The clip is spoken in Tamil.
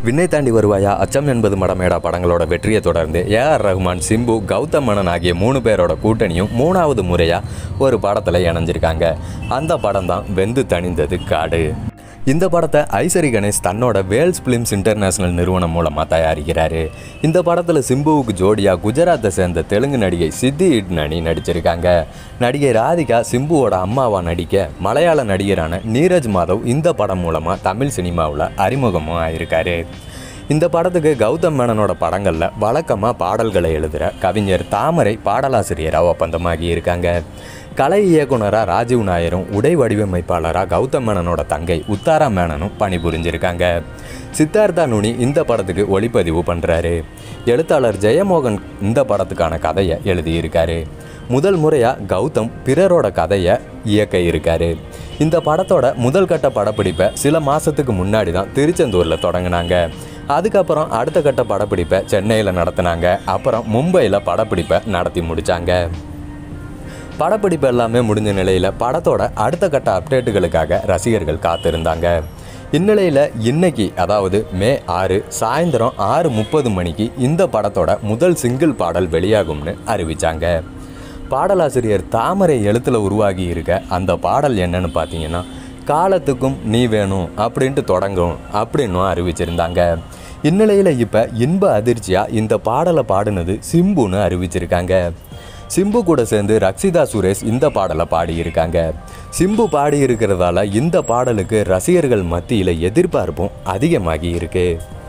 விண்ணை தாண்டி வருவாயா அச்சம் என்பது மடமேடா படங்களோட வெற்றியை தொடர்ந்து ஏஆர் ரஹ்மான் சிம்பு கௌதம் மேனன் ஆகிய மூணு பேரோட கூட்டணியும் மூணாவது முறையாக ஒரு படத்தில் இணைஞ்சிருக்காங்க அந்த படம் தான் வெந்து தணிந்தது காடு இந்த படத்தை ஐசரி கணேஷ் தன்னோட வேல்ஸ் ஃபிலிம்ஸ் இன்டர்நேஷனல் நிறுவனம் மூலமாக தயாரிக்கிறாரு இந்த படத்தில் சிம்புவுக்கு ஜோடியாக குஜராத்தை சேர்ந்த தெலுங்கு நடிகை சித்தி இட்னி நடிச்சிருக்காங்க நடிகை ராதிகா சிம்புவோட அம்மாவா நடிக்க மலையாள நடிகரான நீரஜ் மாதவ் இந்த படம் மூலமாக தமிழ் சினிமாவில் அறிமுகமும் ஆயிருக்காரு இந்த படத்துக்கு கௌதம் மேனனோட படங்களில் வழக்கமாக பாடல்களை எழுதுகிற கவிஞர் தாமரை பாடலாசிரியராக ஒப்பந்தமாகி இருக்காங்க கலை இயக்குனராக ராஜீவ் நாயரும் உடை வடிவமைப்பாளராக கௌதம் மேனனோட தங்கை உத்தாரா மேனனும் பணிபுரிஞ்சிருக்காங்க சித்தார்த்தா நுனி இந்த படத்துக்கு ஒளிப்பதிவு பண்ணுறாரு எழுத்தாளர் ஜெயமோகன் இந்த படத்துக்கான கதையை எழுதியிருக்காரு முதல் முறையாக கௌதம் பிறரோட கதையை இயக்க இருக்காரு இந்த படத்தோட முதல் கட்ட படப்பிடிப்பை சில மாதத்துக்கு முன்னாடி தான் திருச்செந்தூரில் தொடங்கினாங்க அதுக்கப்புறம் அடுத்த கட்ட படப்பிடிப்பை சென்னையில் நடத்தினாங்க அப்புறம் மும்பையில் படப்பிடிப்பை நடத்தி முடித்தாங்க படப்பிடிப்பு எல்லாமே முடிஞ்ச நிலையில் படத்தோட அடுத்த கட்ட அப்டேட்டுகளுக்காக ரசிகர்கள் காத்திருந்தாங்க இந்நிலையில் இன்னைக்கு அதாவது மே ஆறு சாயந்தரம் ஆறு முப்பது மணிக்கு இந்த படத்தோட முதல் சிங்கிள் பாடல் வெளியாகும்னு அறிவிச்சாங்க பாடலாசிரியர் தாமரை எழுத்தில் உருவாகி இருக்க அந்த பாடல் என்னன்னு பார்த்தீங்கன்னா காலத்துக்கும் நீ வேணும் அப்படின்ட்டு தொடங்கும் அப்படின்னும் அறிவிச்சிருந்தாங்க இந்நிலையில் இப்போ இன்ப அதிர்ச்சியாக இந்த பாடலை பாடினது சிம்புன்னு அறிவிச்சிருக்காங்க சிம்பு கூட சேர்ந்து ரக்ஷிதா சுரேஷ் இந்த பாடலை பாடியிருக்காங்க சிம்பு பாடியிருக்கிறதால இந்த பாடலுக்கு ரசிகர்கள் மத்தியில் எதிர்பார்ப்பும் அதிகமாகி இருக்கு